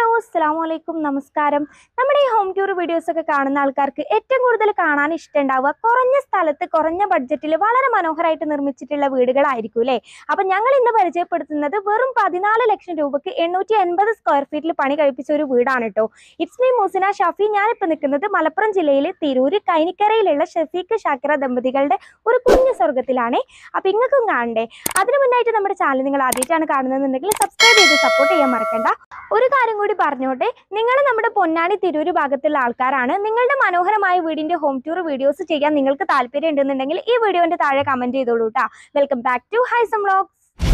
hello അസ്സാം വലൈക്കും നമസ്കാരം നമ്മുടെ ഈ ഹോം ടൂർ വീഡിയോസ് ഒക്കെ കാണുന്ന ആൾക്കാർക്ക് ഏറ്റവും കൂടുതൽ കാണാൻ ഇഷ്ടമുണ്ടാവുക കുറഞ്ഞ സ്ഥലത്ത് കുറഞ്ഞ ബഡ്ജറ്റിൽ വളരെ മനോഹരമായിട്ട് നിർമ്മിച്ചിട്ടുള്ള വീടുകളായിരിക്കും അല്ലേ അപ്പം ഞങ്ങൾ ഇന്ന് പരിചയപ്പെടുത്തുന്നത് വെറും പതിനാല് ലക്ഷം രൂപയ്ക്ക് എണ്ണൂറ്റി എൺപത് സ്ക്വയർ ഫീറ്റിൽ പണി കഴിപ്പിച്ച ഒരു വീടാണ് കേട്ടോ ഇറ്റ്സ് മീ മുസിന ഷഫി ഞാനിപ്പോൾ നിൽക്കുന്നത് മലപ്പുറം ജില്ലയിലെ തിരൂര് കൈനിക്കരയിലുള്ള ഷഫീഖ് ഷാക്കിറ ദമ്പതികളുടെ ഒരു കുഞ്ഞു സ്വർഗത്തിലാണ് അപ്പം ഇങ്ങൾക്കും കാണണ്ടേ അതിനു മുന്നായിട്ട് നമ്മുടെ ചാനൽ നിങ്ങൾ ആദ്യമായിട്ടാണ് കാണുന്നതെന്നുണ്ടെങ്കിൽ സബ്സ്ക്രൈബ് ചെയ്ത് സപ്പോർട്ട് ചെയ്യാൻ മറക്കണ്ട ഒരു കാര്യം കൂടി പറഞ്ഞോട്ടെ നിങ്ങൾ നമ്മുടെ പൊന്നാനി തിരൂര് ഭാഗത്തുള്ള ആൾക്കാരാണ് നിങ്ങളുടെ മനോഹരമായ വീടിന്റെ ഹോം ടൂർ വീഡിയോസ് ചെയ്യാൻ നിങ്ങൾക്ക് താല്പര്യം ഉണ്ടെന്നുണ്ടെങ്കിൽ ഈ വീഡിയോന്റെ താഴെ കമന്റ് ചെയ്തോളൂ കേട്ടോ welcome back to Haisam vlogs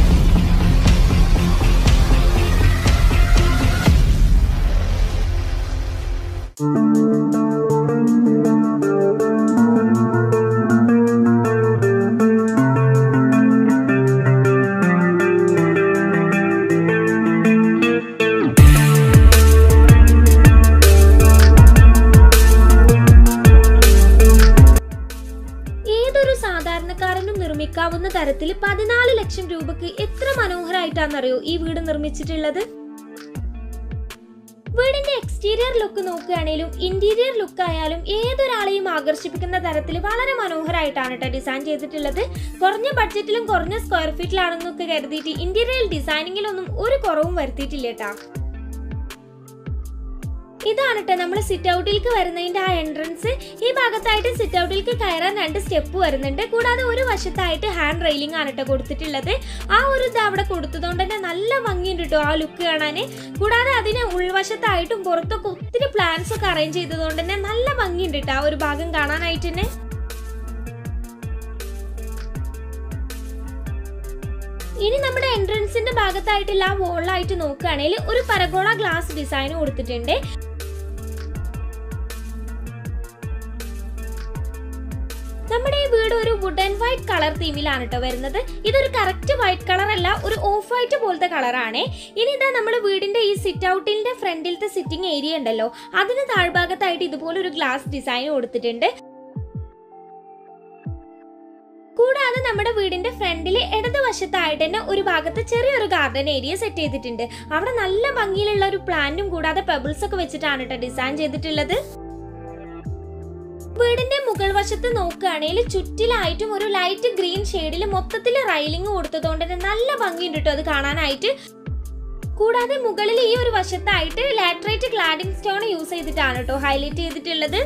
ഏതൊരു സാധാരണക്കാരനും നിർമ്മിക്കാവുന്ന തരത്തിൽ പതിനാല് ലക്ഷം രൂപക്ക് എത്ര മനോഹരമായിട്ടാണെന്നറിയോ ഈ വീട് നിർമ്മിച്ചിട്ടുള്ളത് വീടിന്റെ എക്സ്റ്റീരിയർ ലുക്ക് നോക്കുകയാണെങ്കിലും ഇന്റീരിയർ ലുക്ക് ആയാലും ഏതൊരാളെയും ആകർഷിപ്പിക്കുന്ന തരത്തിൽ വളരെ മനോഹരമായിട്ടാണ് കേട്ടോ ഡിസൈൻ ചെയ്തിട്ടുള്ളത് കുറഞ്ഞ ബഡ്ജറ്റിലും കുറഞ്ഞ സ്ക്വയർ ഫീറ്റിലാണെന്നൊക്കെ കരുതിയിട്ട് ഇന്റീരിയർ ഡിസൈനിങ്ങിലൊന്നും ഒരു കുറവും വരുത്തിയിട്ടില്ല കേട്ടാ ഇതാണ് കേട്ടോ നമ്മൾ സിറ്റ് ഔട്ടിലേക്ക് വരുന്നതിന്റെ ആ എൻട്രൻസ് ഈ ഭാഗത്തായിട്ട് സിറ്റ് ഔട്ടിലേക്ക് കയറാൻ രണ്ട് സ്റ്റെപ്പ് വരുന്നുണ്ട് കൂടാതെ ഒരു വശത്തായിട്ട് ഹാൻഡ് റെയിലിംഗ് ആണ് കേട്ടോ കൊടുത്തിട്ടുള്ളത് ആ ഒരു ഇത് അവിടെ കൊടുത്തതുകൊണ്ട് തന്നെ നല്ല ഭംഗിയുണ്ട് കേട്ടോ ആ ലുക്ക് കാണാൻ കൂടാതെ അതിന് ഉൾവശത്തായിട്ടും പുറത്തൊക്കെ ഒത്തിരി പ്ലാൻസ് ഒക്കെ അറേഞ്ച് ചെയ്തതുകൊണ്ട് തന്നെ നല്ല ഭംഗിയുണ്ട് കേട്ടോ ആ ഒരു ഭാഗം കാണാനായിട്ട് തന്നെ ഇനി നമ്മുടെ എൻട്രൻസിന്റെ ഭാഗത്തായിട്ടുള്ള ആ വോളായിട്ട് നോക്കുകയാണെങ്കിൽ ഒരു പരഗോള ഗ്ലാസ് ഡിസൈൻ കൊടുത്തിട്ടുണ്ട് നമ്മുടെ ഈ വീട് ഒരു വുഡ് ആൻഡ് വൈറ്റ് കളർ തീമിലാണ് കേട്ടോ വരുന്നത് ഇതൊരു കറക്റ്റ് വൈറ്റ് കളർ അല്ല ഒരു ഓഫ് വൈറ്റ് പോലത്തെ കളറാണ് ഇനി ഇതാ നമ്മൾ വീടിന്റെ ഈ സിറ്റ് ഔട്ടിന്റെ ഫ്രണ്ടിലത്തെ സിറ്റിംഗ് ഏരിയ ഉണ്ടല്ലോ അതിന് താഴ്ഭാഗത്തായിട്ട് ഇതുപോലെ ഒരു ഗ്ലാസ് ഡിസൈൻ കൊടുത്തിട്ടുണ്ട് കൂടാതെ നമ്മുടെ വീടിന്റെ ഫ്രണ്ടിൽ ഇടതുവശത്തായിട്ട് തന്നെ ഒരു ഭാഗത്ത് ചെറിയൊരു ഗാർഡൻ ഏരിയ സെറ്റ് ചെയ്തിട്ടുണ്ട് അവിടെ നല്ല ഭംഗിയിലുള്ള ഒരു പ്ലാന്റും കൂടാതെ പെബിൾസ് ഒക്കെ വെച്ചിട്ടാണ് കേട്ടോ ഡിസൈൻ ചെയ്തിട്ടുള്ളത് വീടിന്റെ മുകൾ വശത്ത് നോക്കുകയാണെങ്കിൽ ചുറ്റിലായിട്ടും ഒരു ലൈറ്റ് ഗ്രീൻ ഷെയ്ഡിൽ മൊത്തത്തിൽ റൈലിംഗ് കൊടുത്തതുകൊണ്ട് തന്നെ നല്ല ഭംഗിയുണ്ട് കേട്ടോ അത് കാണാനായിട്ട് കൂടാതെ മുകളിൽ ഈ ഒരു വശത്തായിട്ട് ലാറ്ററേറ്റ് ക്ലാഡിംഗ് സ്റ്റോൺ യൂസ് ചെയ്തിട്ടാണ് കേട്ടോ ഹൈലൈറ്റ് ചെയ്തിട്ടുള്ളത്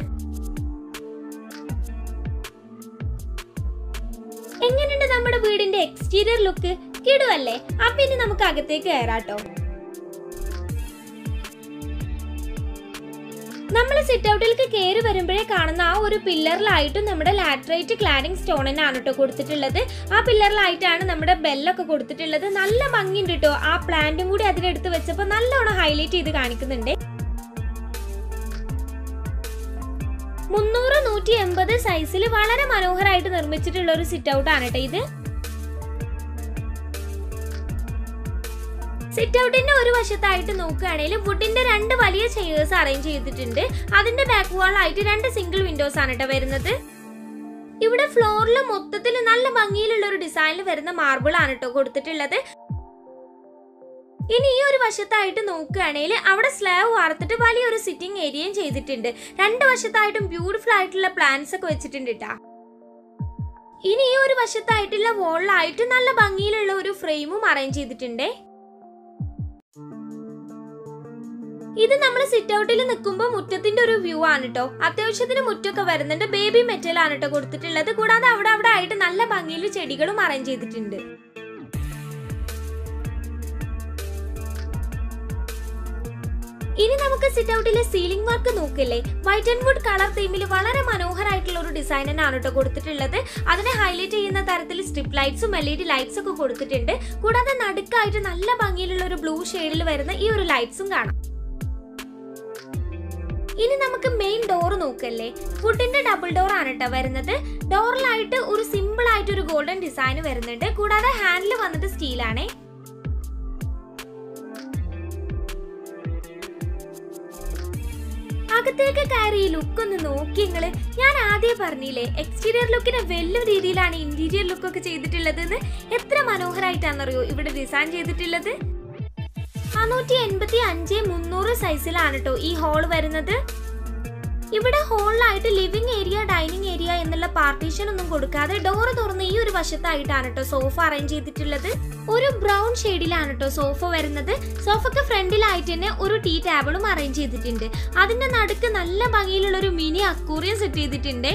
എങ്ങനെയുണ്ട് നമ്മുടെ വീടിന്റെ എക്സ്റ്റീരിയർ ലുക്ക് കിടുവല്ലേ അപ്പൊ ഇനി നമുക്ക് അകത്തേക്ക് കയറാട്ടോ നമ്മൾ സിറ്റ് ഔട്ടിലേക്ക് കയറി വരുമ്പോഴേ കാണുന്ന ആ ഒരു പില്ലറിലായിട്ടും നമ്മുടെ ലാറ്ററൈറ്റ് ക്ലാഡിംഗ് സ്റ്റോൺ തന്നെയാണ് കേട്ടോ കൊടുത്തിട്ടുള്ളത് ആ പില്ലറിലായിട്ടാണ് നമ്മുടെ ബെല്ലൊക്കെ കൊടുത്തിട്ടുള്ളത് നല്ല ഭംഗിയുണ്ട് കേട്ടോ ആ പ്ലാന്റും കൂടി അതിനെടുത്ത് വെച്ചപ്പോൾ നല്ലോണം ഹൈലൈറ്റ് ചെയ്ത് കാണിക്കുന്നുണ്ട് മുന്നൂറ് നൂറ്റി എൺപത് സൈസിൽ വളരെ മനോഹരമായിട്ട് നിർമ്മിച്ചിട്ടുള്ള ഒരു സിറ്റ് ഔട്ട് ആണ് കേട്ടോ ഇത് സിറ്റ് ഔട്ടിന്റെ ഒരു വശത്തായിട്ട് നോക്കുകയാണെങ്കിൽ വുഡിന്റെ രണ്ട് വലിയ ചെയേഴ്സ് അറേഞ്ച് ചെയ്തിട്ടുണ്ട് അതിന്റെ ബാക്ക് വാളായിട്ട് രണ്ട് സിംഗിൾ വിൻഡോസ് ആണ് കേട്ടോ വരുന്നത് ഇവിടെ ഫ്ലോറിൽ മൊത്തത്തിൽ നല്ല ഭംഗിയിലുള്ള ഒരു ഡിസൈനിൽ വരുന്ന മാർബിൾ ആണ് കേട്ടോ കൊടുത്തിട്ടുള്ളത് ഇനി ഈ ഒരു വശത്തായിട്ട് നോക്കുകയാണെങ്കിൽ അവിടെ സ്ലാബ് വാർത്തിട്ട് വലിയൊരു സിറ്റിംഗ് ഏരിയയും ചെയ്തിട്ടുണ്ട് രണ്ട് വശത്തായിട്ടും ബ്യൂട്ടിഫുൾ ആയിട്ടുള്ള പ്ലാന്റ്സ് ഒക്കെ വെച്ചിട്ടുണ്ട് കേട്ടാ ഇനി ഈ ഒരു വശത്തായിട്ടുള്ള വോളിലായിട്ട് നല്ല ഭംഗിയിലുള്ള ഒരു ഫ്രെയിമും അറേഞ്ച് ചെയ്തിട്ടുണ്ട് ഇത് നമ്മൾ സിറ്റ് ഔട്ടിൽ നിൽക്കുമ്പോൾ മുറ്റത്തിന്റെ ഒരു വ്യൂ ആണ് കേട്ടോ അത്യാവശ്യത്തിന് മുറ്റൊക്കെ വരുന്നുണ്ട് ബേബി മെറ്റൽ ആണ് കേട്ടോ കൊടുത്തിട്ടുള്ളത് കൂടാതെ അവിടെ അവിടെ ആയിട്ട് നല്ല ഭംഗിയിൽ ചെടികളും അറേഞ്ച് ചെയ്തിട്ടുണ്ട് ഇനി നമുക്ക് സിറ്റ് ഔട്ടിലെ സീലിംഗ് വർക്ക് നോക്കില്ലേ വൈറ്റ് ആൻഡ് വുഡ് കളർ തീമിൽ വളരെ മനോഹരമായിട്ടുള്ള ഒരു ഡിസൈൻ തന്നെയാണ് കേട്ടോ കൊടുത്തിട്ടുള്ളത് അതിനെ ഹൈലൈറ്റ് ചെയ്യുന്ന തരത്തിൽ സ്ട്രിപ്പ് ലൈറ്റ്സും എൽ ഇ ഡി ലൈറ്റ്സ് ഒക്കെ കൊടുത്തിട്ടുണ്ട് കൂടാതെ നടുക്കായിട്ട് നല്ല ഭംഗിയിലുള്ള ഒരു ബ്ലൂ ഷെയ്ഡിൽ വരുന്ന ഈ ഒരു ലൈറ്റ്സും കാണാം ഇനി നമുക്ക് മെയിൻ ഡോർ നോക്കല്ലേ വുഡിന്റെ ഡബിൾ ഡോർ ആണ് കേട്ടോ വരുന്നത് ഡോറിലായിട്ട് ഒരു സിമ്പിൾ ആയിട്ട് ഒരു ഗോൾഡൻ ഡിസൈൻ വരുന്നുണ്ട് കൂടാതെ ഹാൻഡിൽ വന്നിട്ട് സ്റ്റീലാണേ അകത്തേക്ക് കയറി ഈ ലുക്ക് ഒന്ന് നോക്കി നിങ്ങള് ഞാൻ ആദ്യം പറഞ്ഞില്ലേ എക്സ്റ്റീരിയർ ലുക്കിനെ വലിയ രീതിയിലാണ് ഇന്റീരിയർ ലുക്ക് ഒക്കെ ചെയ്തിട്ടുള്ളത് എന്ന് എത്ര മനോഹരമായിട്ടാണെന്നറിയോ ഇവിടെ ഡിസൈൻ ചെയ്തിട്ടുള്ളത് നാനൂറ്റി എൺപത്തി അഞ്ച് മുന്നൂറ് സൈസിലാണ് കേട്ടോ ഈ ഹോൾ വരുന്നത് ഇവിടെ ഹോളിലായിട്ട് ലിവിംഗ് ഏരിയ ഡൈനിങ് ഏരിയ എന്നുള്ള പാർട്ടീഷൻ ഒന്നും കൊടുക്കാതെ ഡോറ് തുറന്ന് ഈ ഒരു വശത്തായിട്ടാണ് കേട്ടോ സോഫ അറേഞ്ച് ചെയ്തിട്ടുള്ളത് ഒരു ബ്രൗൺ ഷെയ്ഡിലാണ് കേട്ടോ സോഫ വരുന്നത് സോഫക്ക് ഫ്രണ്ടിലായിട്ട് തന്നെ ഒരു ടീ ടേബിളും അറേഞ്ച് ചെയ്തിട്ടുണ്ട് അതിന്റെ നടുക്ക് നല്ല ഭംഗിയിലുള്ള ഒരു മിനി അക്കൂറിയം സെറ്റ് ചെയ്തിട്ടുണ്ട്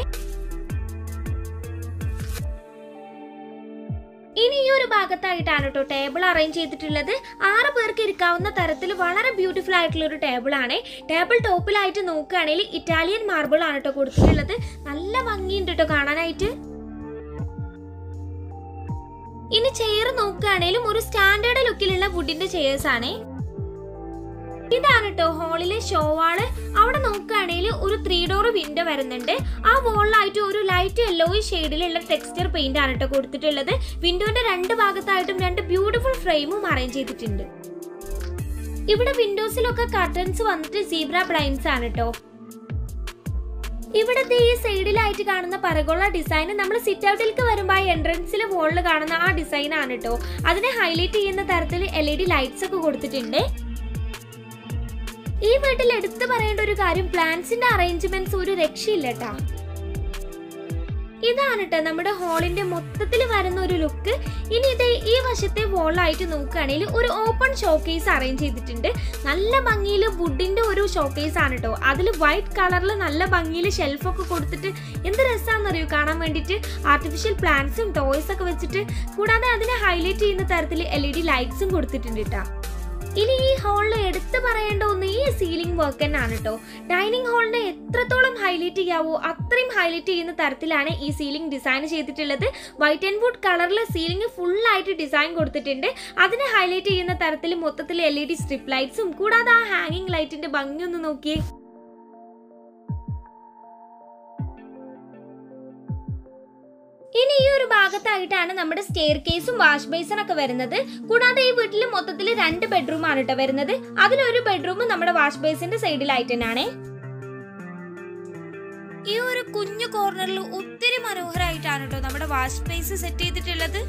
ഇനി ഈ ഒരു ഭാഗത്തായിട്ടാണ് കേട്ടോ ടേബിൾ അറേഞ്ച് ചെയ്തിട്ടുള്ളത് ആറ് പേർക്ക് ഇരിക്കാവുന്ന തരത്തിൽ വളരെ ബ്യൂട്ടിഫുൾ ആയിട്ടുള്ള ഒരു ടേബിൾ ആണ് ടേബിൾ ടോപ്പിലായിട്ട് നോക്കുകയാണെങ്കിൽ ഇറ്റാലിയൻ മാർബിൾ ആണ് കേട്ടോ കൊടുത്തിട്ടുള്ളത് നല്ല ഭംഗിയുണ്ട് കേട്ടോ കാണാനായിട്ട് ഇനി ചെയർ നോക്കുകയാണെങ്കിലും ഒരു സ്റ്റാൻഡേർഡ് ലുക്കിലുള്ള വുഡിന്റെ ചെയേഴ്സ് ആണ് ഇതാണ് കേട്ടോ ഹാളിലെ ഷോവാള് അവിടെ നോക്കുകയാണെങ്കിൽ ഒരു ത്രീ ഡോർ വിൻഡോ വരുന്നുണ്ട് ആ വോളിലായിട്ട് ഒരു ലൈറ്റ് യെല്ലോ ഷെയ്ഡിലുള്ള ടെക്സ്ചർ പെയിന്റ് ആണ് കേട്ടോ കൊടുത്തിട്ടുള്ളത് വിൻഡോന്റെ രണ്ട് ഭാഗത്തായിട്ടും രണ്ട് ബ്യൂട്ടിഫുൾ ഫ്രെയിമും അറേഞ്ച് ചെയ്തിട്ടുണ്ട് ഇവിടെ വിൻഡോസിലൊക്കെ കർട്ടൻസ് വന്നിട്ട് സീബ്ര ബ്ലൈൻസ് ആണ് കേട്ടോ ഇവിടത്തെ ഈ സൈഡിലായിട്ട് കാണുന്ന പരഗോള ഡിസൈൻ നമ്മൾ സിറ്റ് ഔട്ടിലേക്ക് വരുമ്പോൾ ആ എൻട്രൻസിലെ വോളിൽ കാണുന്ന ആ ഡിസൈൻ ആണ് കേട്ടോ അതിനെ ഹൈലൈറ്റ് ചെയ്യുന്ന തരത്തിൽ എൽ ഇ ഡി ലൈറ്റ്സ് ഒക്കെ കൊടുത്തിട്ടുണ്ട് ഈ വീട്ടിൽ എടുത്തു പറയേണ്ട ഒരു കാര്യം പ്ലാന്റ്സിന്റെ അറേഞ്ച്മെന്റ്സ് ഒരു രക്ഷയില്ല കേട്ടാ ഇതാണ് കേട്ടോ നമ്മുടെ ഹാളിന്റെ മൊത്തത്തിൽ വരുന്ന ഒരു ലുക്ക് ഇനി ഇത് ഈ വശത്തെ വോളായിട്ട് നോക്കുകയാണെങ്കിൽ ഒരു ഓപ്പൺ ഷോക്കേസ് അറേഞ്ച് ചെയ്തിട്ടുണ്ട് നല്ല ഭംഗിയിൽ വുഡിന്റെ ഒരു ഷോക്കേസ് ആണ് കേട്ടോ അതിൽ വൈറ്റ് കളറിൽ നല്ല ഭംഗിയിൽ ഷെൽഫൊക്കെ കൊടുത്തിട്ട് എന്ത് രസമാണെന്നറിയോ കാണാൻ വേണ്ടിയിട്ട് ആർട്ടിഫിഷ്യൽ പ്ലാന്റ്സും ടോയ്സ് ഒക്കെ വെച്ചിട്ട് കൂടാതെ അതിനെ ഹൈലൈറ്റ് ചെയ്യുന്ന തരത്തിൽ എൽ ഇ ഡി ലൈറ്റ്സും കൊടുത്തിട്ടുണ്ട് കേട്ടോ ഇനി ഈ ഹാളിൽ എടുത്തു പറയേണ്ട ഒന്ന് ഈ സീലിംഗ് വർക്ക് തന്നെയാണ് കേട്ടോ ഡൈനിങ് ഹാളിനെ എത്രത്തോളം ഹൈലൈറ്റ് ചെയ്യാവോ അത്രയും ഹൈലൈറ്റ് ചെയ്യുന്ന തരത്തിലാണ് ഈ സീലിംഗ് ഡിസൈൻ ചെയ്തിട്ടുള്ളത് വൈറ്റ് ആൻഡ് വുഡ് കളറിൽ സീലിംഗ് ഫുള്ളായിട്ട് ഡിസൈൻ കൊടുത്തിട്ടുണ്ട് അതിനെ ഹൈലൈറ്റ് ചെയ്യുന്ന തരത്തിൽ മൊത്തത്തിൽ എൽ ഇ ഡി സ്ട്രിപ്പ് ലൈറ്റ്സും കൂടാതെ ആ ഹാങ്ങിങ് ലൈറ്റിന്റെ ഭംഗി ഒന്ന് നോക്കിയേ ഇനി ഈ ഒരു ഭാഗത്തായിട്ടാണ് നമ്മുടെ സ്റ്റെയർ കേസും വാഷ് ബേസിൻ ഒക്കെ വരുന്നത് കൂടാതെ ഈ വീട്ടിൽ മൊത്തത്തിൽ രണ്ട് ബെഡ്റൂം ആണ് കേട്ടോ വരുന്നത് അതിലൊരു ബെഡ്റൂം നമ്മുടെ വാഷ് ബേസിന്റെ സൈഡിലായിട്ട് തന്നെയാണ് ഈ ഒരു കുഞ്ഞു കോർണറിൽ ഒത്തിരി മനോഹരമായിട്ടാണ് കേട്ടോ നമ്മുടെ വാഷ് സ്പേസ് സെറ്റ് ചെയ്തിട്ടുള്ളത്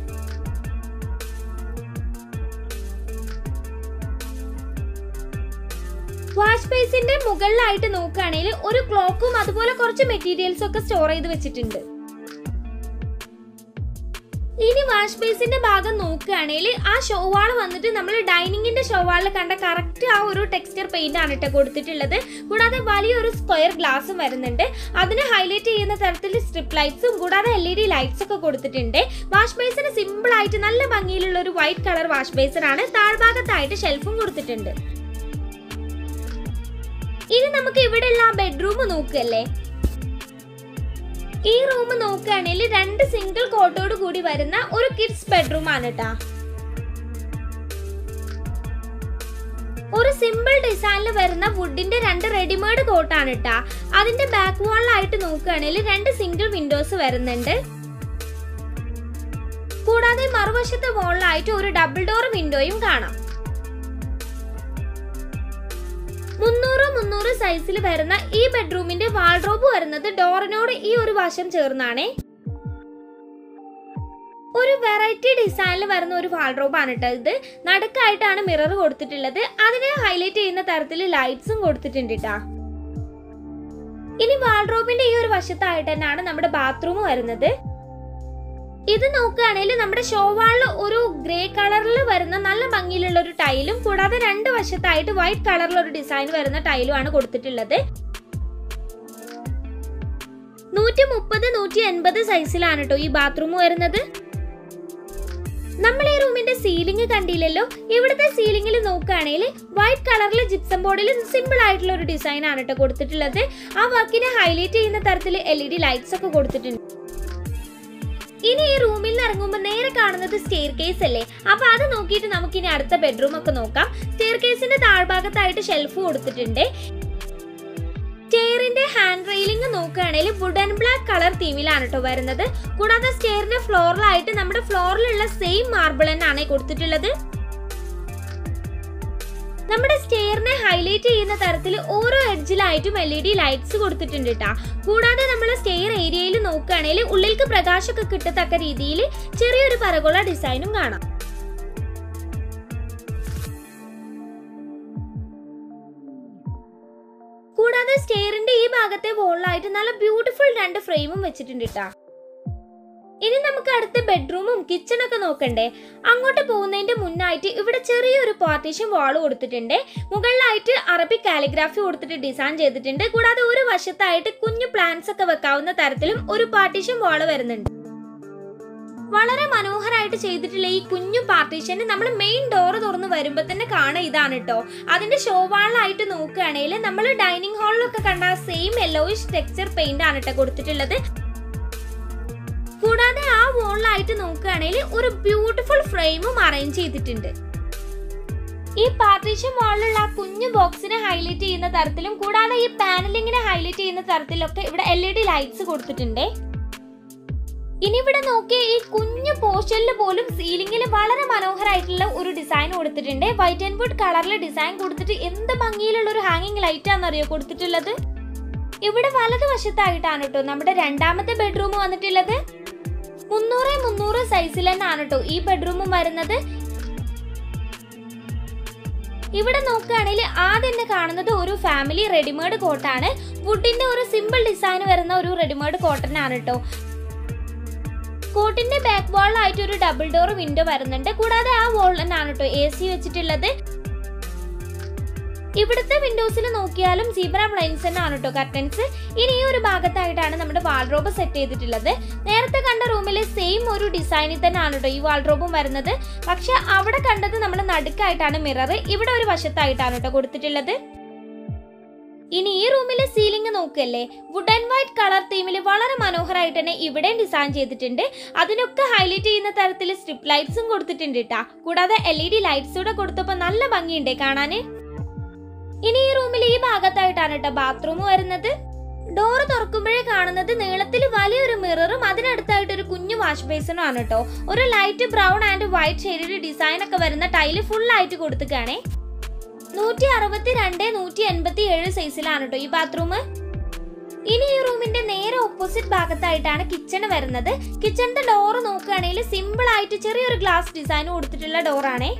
വാഷ് ബേസിന്റെ മുകളിലായിട്ട് നോക്കുകയാണെങ്കിൽ ഒരു ക്ലോക്കും അതുപോലെ കുറച്ച് മെറ്റീരിയൽസ് ഒക്കെ സ്റ്റോർ ചെയ്ത് വെച്ചിട്ടുണ്ട് ഇനി വാഷ് ബേസിന്റെ ഭാഗം നോക്കുകയാണെങ്കിൽ ആ ഷോവാൾ വന്നിട്ട് നമ്മൾ ഡൈനിങ്ങിന്റെ ഷോവാളിൽ കണ്ട കറക്റ്റ് ആ ഒരു ടെക്സ്ചർ പെയിന്റ് ആണ് കേട്ടോ കൊടുത്തിട്ടുള്ളത് കൂടാതെ വലിയൊരു സ്ക്വയർ ഗ്ലാസും വരുന്നുണ്ട് അതിനെ ഹൈലൈറ്റ് ചെയ്യുന്ന തരത്തിൽ സ്ട്രിപ്പ് ലൈറ്റ്സും കൂടാതെ എൽ ഇ ഡി ലൈറ്റ്സ് ഒക്കെ കൊടുത്തിട്ടുണ്ട് വാഷ് ബേസിന് സിമ്പിൾ ആയിട്ട് നല്ല ഭംഗിയിലുള്ള ഒരു വൈറ്റ് കളർ വാഷ് ബേസിൻ ആണ് താഴ്ഭാഗത്തായിട്ട് ഷെൽഫും കൊടുത്തിട്ടുണ്ട് ഇനി നമുക്ക് ഇവിടെയുള്ള ആ ബെഡ്റൂം നോക്കുകയല്ലേ ഈ റൂം നോക്കുകയാണെങ്കിൽ രണ്ട് സിംഗിൾ കോട്ടോട് കൂടി വരുന്ന ഒരു കിഡ്സ് ബെഡ്റൂം ആണ് കേട്ടാ ഒരു സിമ്പിൾ ഡിസൈനിൽ വരുന്ന വുഡിന്റെ രണ്ട് റെഡിമെയ്ഡ് കോട്ടാണ് കേട്ടാ അതിന്റെ ബാക്ക് വാളിലായിട്ട് നോക്കുകയാണെങ്കിൽ രണ്ട് സിംഗിൾ വിൻഡോസ് വരുന്നുണ്ട് കൂടാതെ മറുവശത്തെ വാളിലായിട്ട് ഒരു ഡബിൾ ഡോർ വിൻഡോയും കാണാം മുന്നൂറ് മുന്നൂറ് സൈസിൽ വരുന്ന ഈ ബെഡ്റൂമിന്റെ വാൾഡ്രോബ് വരുന്നത് ഡോറിനോട് ഈ ഒരു വശം ചേർന്നാണേ ഒരു വെറൈറ്റി ഡിസൈനിൽ വരുന്ന ഒരു വാൾഡ്രോബ് ആണ് കേട്ടോ ഇത് നടുക്കായിട്ടാണ് മിറർ കൊടുത്തിട്ടുള്ളത് അതിനെ ഹൈലൈറ്റ് ചെയ്യുന്ന തരത്തിൽ ലൈറ്റ്സും കൊടുത്തിട്ടുണ്ട് കേട്ടാ ഇനി വാൾഡ്രോബിന്റെ ഈ ഒരു വശത്തായിട്ട് തന്നെയാണ് നമ്മുടെ ബാത്റൂം വരുന്നത് ഇത് നോക്കുകയാണെങ്കിൽ നമ്മുടെ ഷോവാളിൽ ഒരു ഗ്രേ കളറിൽ വരുന്ന നല്ല ഭംഗിയിലുള്ള ഒരു ടൈലും കൂടാതെ രണ്ട് വശത്തായിട്ട് വൈറ്റ് കളറിൽ ഒരു ഡിസൈൻ വരുന്ന ടൈലും ആണ് കൊടുത്തിട്ടുള്ളത് നൂറ്റി മുപ്പത് നൂറ്റി എൺപത് സൈസിലാണ് കേട്ടോ ഈ ബാത്റൂം വരുന്നത് നമ്മൾ ഈ റൂമിന്റെ സീലിംഗ് കണ്ടില്ലല്ലോ ഇവിടുത്തെ സീലിംഗിൽ നോക്കുകയാണെങ്കിൽ വൈറ്റ് കളറിൽ ജിപ്സം ബോർഡിൽ സിമ്പിൾ ആയിട്ടുള്ള ഒരു ഡിസൈൻ ആണ് കേട്ടോ കൊടുത്തിട്ടുള്ളത് ആ വർക്കിനെ ഹൈലൈറ്റ് ചെയ്യുന്ന തരത്തിൽ എൽ ഇ ഡി ലൈറ്റ്സ് ഒക്കെ കൊടുത്തിട്ടുണ്ട് ഇനി ഈ റൂമിൽ നിന്ന് ഇറങ്ങുമ്പോൾ നേരെ കാണുന്നത് സ്റ്റെയർ കേസ് അല്ലേ അപ്പൊ അത് നോക്കിയിട്ട് നമുക്ക് ഇനി അടുത്ത ബെഡ്റൂം ഒക്കെ നോക്കാം സ്റ്റെയർ കേസിന്റെ താഴ്ഭാഗത്തായിട്ട് ഷെൽഫ് കൊടുത്തിട്ടുണ്ട് സ്റ്റെയറിന്റെ ഹാൻഡ് റെയിലിംഗ് നോക്കുകയാണെങ്കിൽ വുഡ് ആൻഡ് ബ്ലാക്ക് കളർ തീമിലാണ് കേട്ടോ വരുന്നത് കൂടാതെ സ്റ്റെയറിന്റെ ഫ്ലോറിലായിട്ട് നമ്മുടെ ഫ്ലോറിലുള്ള സെയിം മാർബിൾ തന്നെയാണ് കൊടുത്തിട്ടുള്ളത് നമ്മുടെ സ്റ്റെയറിനെ ഹൈലൈറ്റ് ചെയ്യുന്ന തരത്തിൽ ഓരോ എഡ്ജിലായിട്ടും എൽ ഇ ഡി ലൈറ്റ്സ് കൊടുത്തിട്ടുണ്ട് കേട്ടാ കൂടാതെ നമ്മൾ സ്റ്റെയർ ഏരിയയിൽ നോക്കുകയാണെങ്കിൽ ഉള്ളിലേക്ക് പ്രകാശമൊക്കെ കിട്ടത്തക്ക രീതിയിൽ ചെറിയൊരു പരകോള ഡിസൈനും കാണാം കൂടാതെ സ്റ്റെയറിന്റെ ഈ ഭാഗത്തെ വോളിലായിട്ട് നല്ല ബ്യൂട്ടിഫുൾ രണ്ട് ഫ്രെയിമും വെച്ചിട്ടുണ്ട് കേട്ടാ ഇനി നമുക്ക് അടുത്ത ബെഡ്റൂമും കിച്ചണൊക്കെ നോക്കണ്ടേ അങ്ങോട്ട് പോകുന്നതിന്റെ മുന്നായിട്ട് ഇവിടെ ചെറിയൊരു പാർട്ടീഷൻ വാൾ കൊടുത്തിട്ടുണ്ട് മുകളിലായിട്ട് അറബിക് കാലിഗ്രാഫി കൊടുത്തിട്ട് ഡിസൈൻ ചെയ്തിട്ടുണ്ട് കൂടാതെ ഒരു വശത്തായിട്ട് കുഞ്ഞു പ്ലാന്റ്സ് ഒക്കെ വെക്കാവുന്ന തരത്തിലും ഒരു പാർട്ടീഷൻ വാൾ വരുന്നുണ്ട് വളരെ മനോഹരമായിട്ട് ചെയ്തിട്ടുള്ള ഈ കുഞ്ഞു പാർട്ടീഷന് നമ്മൾ മെയിൻ ഡോർ തുറന്ന് വരുമ്പോൾ തന്നെ കാണാൻ ഇതാണ് കേട്ടോ അതിന്റെ ഷോവാളിലായിട്ട് നോക്കുകയാണെങ്കിൽ നമ്മൾ ഡൈനിങ് ഹാളിലൊക്കെ കണ്ട സെയിം യെല്ലോയിഷ് ടെക്സ്ചർ പെയിന്റ് ആണ് കേട്ടോ കൊടുത്തിട്ടുള്ളത് കൂടാതെ ആ വോളിലായിട്ട് നോക്കുകയാണെങ്കിൽ ഒരു ബ്യൂട്ടിഫുൾ ഫ്രെയിമും അറേഞ്ച് ചെയ്തിട്ടുണ്ട് ഈ പാർട്ടീഷൻ വാളിലുള്ള ആ കുഞ്ഞു ബോക്സിനെ ഹൈലൈറ്റ് ചെയ്യുന്ന തരത്തിലും കൂടാതെ ഈ പാനലിങ്ങിനെ ഹൈലൈറ്റ് ചെയ്യുന്ന തരത്തിലൊക്കെ ഇവിടെ എൽ ഇ ഡി ലൈറ്റ്സ് കൊടുത്തിട്ടുണ്ട് ഇനി ഇവിടെ നോക്കിയ ഈ കുഞ്ഞു പോർഷനിൽ പോലും സീലിംഗിൽ വളരെ മനോഹരമായിട്ടുള്ള ഒരു ഡിസൈൻ കൊടുത്തിട്ടുണ്ട് വൈറ്റ് ആൻഡ് വുഡ് കളറിൽ ഡിസൈൻ കൊടുത്തിട്ട് എന്ത് ഭംഗിയിലുള്ള ഒരു ഹാങ്ങിങ് ലൈറ്റ് ആണെന്നറിയോ കൊടുത്തിട്ടുള്ളത് ഇവിടെ വലതുവശത്തായിട്ടാണ് കേട്ടോ നമ്മുടെ രണ്ടാമത്തെ ബെഡ്റൂം വന്നിട്ടുള്ളത് മുന്നൂറ് മുന്നൂറ് സൈസിൽ തന്നെയാണ് കേട്ടോ ഈ ബെഡ്റൂമും വരുന്നത് ഇവിടെ നോക്കുകയാണെങ്കിൽ ആദ്യം തന്നെ കാണുന്നത് ഒരു ഫാമിലി റെഡിമെയ്ഡ് കോട്ടാണ് വുഡിന്റെ ഒരു സിമ്പിൾ ഡിസൈൻ വരുന്ന ഒരു റെഡിമെയ്ഡ് കോട്ടൺ ആണ് കേട്ടോ കോട്ടിന്റെ ബാക്ക് വാളിലായിട്ട് ഒരു ഡബിൾ ഡോർ വിൻഡോ വരുന്നുണ്ട് കൂടാതെ ആ വാൾ തന്നെയാണ് കേട്ടോ എ സി വെച്ചിട്ടുള്ളത് ഇവിടുത്തെ വിൻഡോസിൽ നോക്കിയാലും സീബ്ര ബ്ലൈൻസ് തന്നെയാണ് കേട്ടോ കർട്ടൻസ് ഇനി ഈ ഒരു ഭാഗത്തായിട്ടാണ് നമ്മുടെ വാൾഡ്രോബ് സെറ്റ് ചെയ്തിട്ടുള്ളത് നേരത്തെ കണ്ട റൂമിലെ സെയിം ഒരു ഡിസൈനിൽ തന്നെയാണ് കേട്ടോ ഈ വാൾഡ്രോബും വരുന്നത് പക്ഷെ അവിടെ കണ്ടത് നമ്മൾ നടുക്കായിട്ടാണ് മിറർ ഇവിടെ ഒരു വശത്തായിട്ടാണ് കേട്ടോ കൊടുത്തിട്ടുള്ളത് ഇനി ഈ റൂമിലെ സീലിംഗ് നോക്കല്ലേ വുഡ് ആൻഡ് വൈറ്റ് കളർ തീമിൽ വളരെ മനോഹരമായിട്ട് തന്നെ ഇവിടെയും ഡിസൈൻ ചെയ്തിട്ടുണ്ട് അതിനൊക്കെ ഹൈലൈറ്റ് ചെയ്യുന്ന തരത്തിൽ സ്ട്രിപ്പ് ലൈറ്റ്സും കൊടുത്തിട്ടുണ്ട് കേട്ടാ കൂടാതെ എൽ ഇ ഡി ലൈറ്റ്സ് കൂടെ കൊടുത്തപ്പോൾ നല്ല ഭംഗിയുണ്ട് കാണാന് ഇനി ഈ റൂമിൽ ഈ ഭാഗത്തായിട്ടാണ് കേട്ടോ ബാത്റൂം വരുന്നത് ഡോറ് തുറക്കുമ്പോഴേ കാണുന്നത് നീളത്തിൽ വലിയൊരു മിററും അതിനടുത്തായിട്ട് ഒരു കുഞ്ഞു വാഷ് ബേസിനും ആണ് കേട്ടോ ഒരു ലൈറ്റ് ബ്രൗൺ ആൻഡ് വൈറ്റ് ഷെയ്ഡിൽ ഡിസൈൻ ഒക്കെ വരുന്ന ടൈല് ഫുൾ ആയിട്ട് കൊടുത്തുകയാണേ നൂറ്റി അറുപത്തി രണ്ട് നൂറ്റി എൺപത്തി ഏഴ് സൈസിലാണ് കേട്ടോ ഈ ബാത്റൂം ഇനി ഈ റൂമിന്റെ നേരെ ഓപ്പോസിറ്റ് ഭാഗത്തായിട്ടാണ് കിച്ചൺ വരുന്നത് കിച്ചണിന്റെ ഡോർ നോക്കുകയാണെങ്കിൽ സിമ്പിൾ ആയിട്ട് ചെറിയൊരു ഗ്ലാസ് ഡിസൈൻ കൊടുത്തിട്ടുള്ള ഡോറാണേ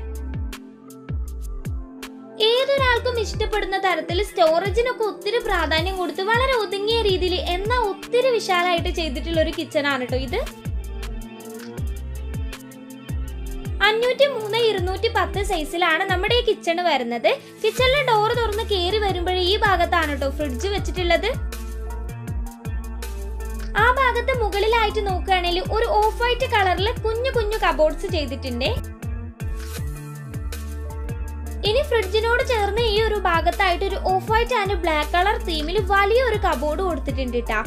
ഏതൊരാൾക്കും ഇഷ്ടപ്പെടുന്ന തരത്തിൽ സ്റ്റോറേജിനൊക്കെ ഒത്തിരി പ്രാധാന്യം കൊടുത്ത് വളരെ ഒതുങ്ങിയ രീതിയിൽ എന്നാൽ ഒത്തിരി വിശാലമായിട്ട് ചെയ്തിട്ടുള്ള ഒരു കിച്ചൺ ആണ് കേട്ടോ ഇത് അഞ്ഞൂറ്റി മൂന്ന് ഇരുന്നൂറ്റി പത്ത് സൈസിലാണ് നമ്മുടെ ഈ കിച്ചണ് വരുന്നത് കിച്ചണിലെ ഡോർ തുറന്ന് കയറി വരുമ്പോഴേ ഈ ഭാഗത്താണ് കേട്ടോ ഫ്രിഡ്ജ് വെച്ചിട്ടുള്ളത് ആ ഭാഗത്ത് മുകളിലായിട്ട് നോക്കുകയാണെങ്കിൽ ഒരു ഓഫ് വൈറ്റ് കളറിൽ കുഞ്ഞു കുഞ്ഞു കബോർഡ്സ് ചെയ്തിട്ടുണ്ട് ഇനി ഫ്രിഡ്ജിനോട് ചേർന്ന് ഈ ഒരു ഭാഗത്തായിട്ട് ഒരു off white and black colour തീമിൽ വലിയൊരു കബോർഡ് കൊടുത്തിട്ടുണ്ട് കേട്ടാ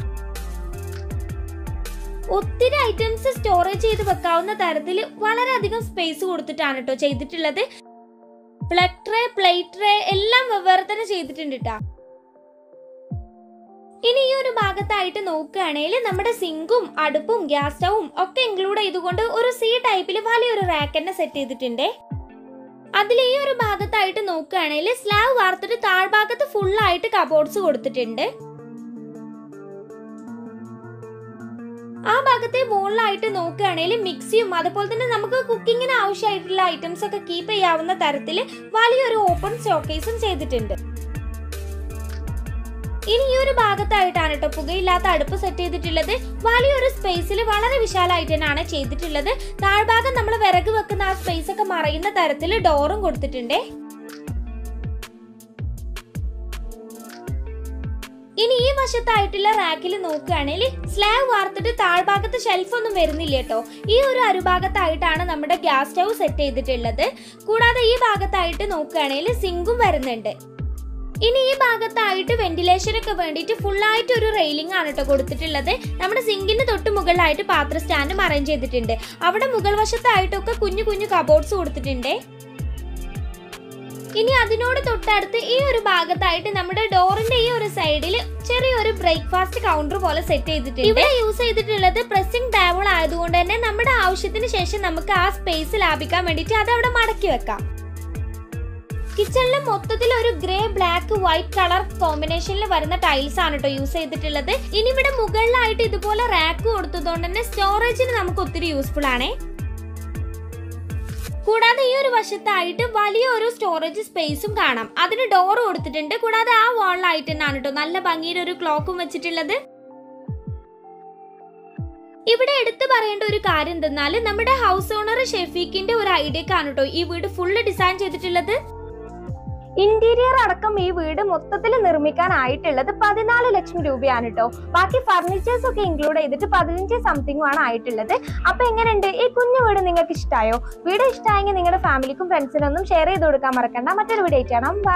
ഒത്തിരി ഐറ്റംസ് സ്റ്റോറേജ് ചെയ്ത് വെക്കാവുന്ന തരത്തിൽ വളരെയധികം സ്പേസ് കൊടുത്തിട്ടാണ് കേട്ടോ ചെയ്തിട്ടുള്ളത് പ്ലഗ് ട്രേ പ്ലേറ്റ് ട്രേ എല്ലാം വെവ്വേറെ തന്നെ ചെയ്തിട്ടുണ്ട് കേട്ടാ ഇനി ഈ ഒരു ഭാഗത്തായിട്ട് നോക്കുകയാണെങ്കിൽ നമ്മുടെ സിങ്കും അടുപ്പും ഗ്യാസ് സ്റ്റവും ഒക്കെ ഇൻക്ലൂഡ് ചെയ്തുകൊണ്ട് ഒരു സി ടൈപ്പിൽ വലിയൊരു റാക്ക് തന്നെ സെറ്റ് ചെയ്തിട്ടുണ്ട് അതിൽ ഈ ഒരു ഭാഗത്തായിട്ട് നോക്കുകയാണെങ്കിൽ സ്ലാബ് വാർത്തിട്ട് താഴ്ഭാഗത്ത് ഫുൾ ആയിട്ട് കബോർഡ്സ് കൊടുത്തിട്ടുണ്ട് ആ ഭാഗത്തെ മുകളിലായിട്ട് നോക്കുകയാണെങ്കിൽ മിക്സിയും അതുപോലെ തന്നെ നമുക്ക് കുക്കിങ്ങിന് ആവശ്യമായിട്ടുള്ള ഐറ്റംസ് ഒക്കെ കീപ്പ് ചെയ്യാവുന്ന തരത്തിൽ വലിയൊരു ഓപ്പൺ ഷോക്കേസും ചെയ്തിട്ടുണ്ട് ഇനി ഈ ഒരു ഭാഗത്തായിട്ടാണ് കേട്ടോ പുകയില്ലാത്ത അടുപ്പ് സെറ്റ് ചെയ്തിട്ടുള്ളത് വലിയൊരു സ്പേസിൽ വളരെ വിശാലമായിട്ട് തന്നെയാണ് ചെയ്തിട്ടുള്ളത് താഴ്ഭാഗം നമ്മൾ വിറക് വെക്കുന്ന ആ സ്പേസ് ഒക്കെ മറയുന്ന തരത്തിൽ ഡോറും കൊടുത്തിട്ടുണ്ട് ഇനി ഈ വശത്തായിട്ടുള്ള റാക്കിൽ നോക്കുകയാണെങ്കിൽ സ്ലാബ് വാർത്തിട്ട് താഴ്ഭാഗത്ത് ഷെൽഫ് ഒന്നും വരുന്നില്ല കേട്ടോ ഈ ഒരു അരുഭാഗത്തായിട്ടാണ് നമ്മുടെ ഗ്യാസ് സ്റ്റവ് സെറ്റ് ചെയ്തിട്ടുള്ളത് കൂടാതെ ഈ ഭാഗത്തായിട്ട് നോക്കുകയാണെങ്കിൽ സിങ്കും വരുന്നുണ്ട് ഇനി ഈ ഭാഗത്തായിട്ട് വെന്റിലേഷൻ ഒക്കെ വേണ്ടിയിട്ട് ഫുൾ ആയിട്ട് ഒരു റെയിലിംഗ് ആണ് കേട്ടോ കൊടുത്തിട്ടുള്ളത് നമ്മുടെ സിങ്കിന് തൊട്ട് മുകളിലായിട്ട് പാത്ര സ്റ്റാൻഡും അറേഞ്ച് ചെയ്തിട്ടുണ്ട് അവിടെ മുകൾ വശത്തായിട്ടൊക്കെ കുഞ്ഞു കുഞ്ഞു കബോർഡ്സ് കൊടുത്തിട്ടുണ്ട് ഇനി അതിനോട് തൊട്ടടുത്ത് ഈ ഒരു ഭാഗത്തായിട്ട് നമ്മുടെ ഡോറിന്റെ ഈ ഒരു സൈഡിൽ ചെറിയൊരു ബ്രേക്ക്ഫാസ്റ്റ് കൗണ്ടർ പോലെ സെറ്റ് ചെയ്തിട്ടുണ്ട് ഇവിടെ യൂസ് ചെയ്തിട്ടുള്ളത് പ്രസ്സിംഗ് ടേബിൾ ആയതുകൊണ്ട് തന്നെ നമ്മുടെ ആവശ്യത്തിന് ശേഷം നമുക്ക് ആ സ്പേസ് ലാഭിക്കാൻ വേണ്ടിയിട്ട് അത് അവിടെ മടക്കി വെക്കാം കിച്ചണിൽ മൊത്തത്തിൽ ഒരു ഗ്രേ ബ്ലാക്ക് വൈറ്റ് കളർ കോമ്പിനേഷനിൽ വരുന്ന ടൈൽസ് ആണ് കേട്ടോ യൂസ് ചെയ്തിട്ടുള്ളത് ഇനി ഇവിടെ മുകളിലായിട്ട് ഇതുപോലെ റാക്ക് കൊടുത്തതുകൊണ്ട് തന്നെ സ്റ്റോറേജിന് നമുക്ക് ഒത്തിരി യൂസ്ഫുൾ ആണേ കൂടാതെ ഈ ഒരു വശത്തായിട്ട് വലിയൊരു സ്റ്റോറേജ് സ്പേസും കാണാം അതിന് ഡോർ കൊടുത്തിട്ടുണ്ട് കൂടാതെ ആ വാളിലായിട്ട് തന്നെയാണ് കേട്ടോ നല്ല ഭംഗിയിൽ ഒരു ക്ലോക്കും വെച്ചിട്ടുള്ളത് ഇവിടെ എടുത്തു പറയേണ്ട ഒരു കാര്യം എന്തെന്നാൽ നമ്മുടെ ഹൗസ് ഓണർ ഷെഫീഖിന്റെ ഒരു ഐഡിയക്കാണ് കേട്ടോ ഈ വീട് ഫുള്ള് ഡിസൈൻ ചെയ്തിട്ടുള്ളത് ഇന്റീരിയർ അടക്കം ഈ വീട് മൊത്തത്തിൽ നിർമ്മിക്കാനായിട്ടുള്ളത് പതിനാല് ലക്ഷം രൂപയാണ് കേട്ടോ ബാക്കി ഫർണിച്ചേഴ്സ് ഒക്കെ ഇൻക്ലൂഡ് ചെയ്തിട്ട് പതിനഞ്ച് സംതിങ്ങും ആണ് ആയിട്ടുള്ളത് അപ്പൊ എങ്ങനെയുണ്ട് ഈ കുഞ്ഞു വീട് നിങ്ങൾക്ക് ഇഷ്ടമായോ വീഡിയോ ഇഷ്ടമായെങ്കിൽ നിങ്ങളുടെ ഫാമിലിക്കും ഫ്രണ്ട്സിനൊന്നും ഷെയർ ചെയ്ത് കൊടുക്കാൻ മറക്കണ്ട മറ്റൊരു വീഡിയോ ആയിട്ടാണ്